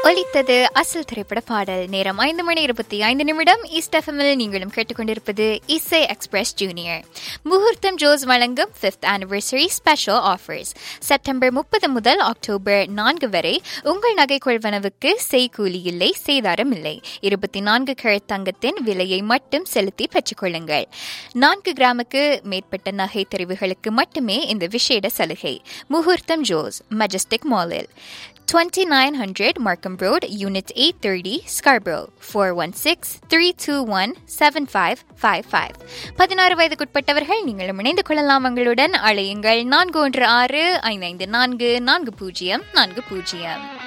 ஒலித்தது அசல் திரைப்பட பாடல் நேரம் ஐந்து மணி இருபத்தி ஐந்து நிமிடம் ஈஸ்ட் எஃப்எம்மில் நீங்களும் கேட்டுக்கொண்டிருப்பது இசை எக்ஸ்பிரஸ் ஜூனியர் முகூர்த்தம் ஜோஸ் வழங்கும் fifth anniversary special offers September முப்பது முதல் அக்டோபர் நான்கு வரை உங்கள் நகை கொள்வனவுக்கு செய்கூலி இல்லை சேதாரம் இல்லை இருபத்தி நான்கு கழத் தங்கத்தின் விலையை மட்டும் செலுத்தி பெற்றுக்கொள்ளுங்கள் நான்கு கிராமுக்கு மேற்பட்ட நகை தெரிவுகளுக்கு மட்டுமே இந்த விசேட சலுகை முகூர்த்தம் ஜோஸ் மஜஸ்டிக் மாலில் 2900 Markham Road, Unit 830, Scarborough, 416-321-7555. பதினாறு வயதுக்குட்பட்டவர்கள் நீங்களும் இணைந்து கொள்ளலாம் எங்களுடன் அழையுங்கள் நான்கு ஒன்று ஆறு ஐந்து ஐந்து நான்கு நான்கு பூஜ்ஜியம் நான்கு பூஜ்ஜியம்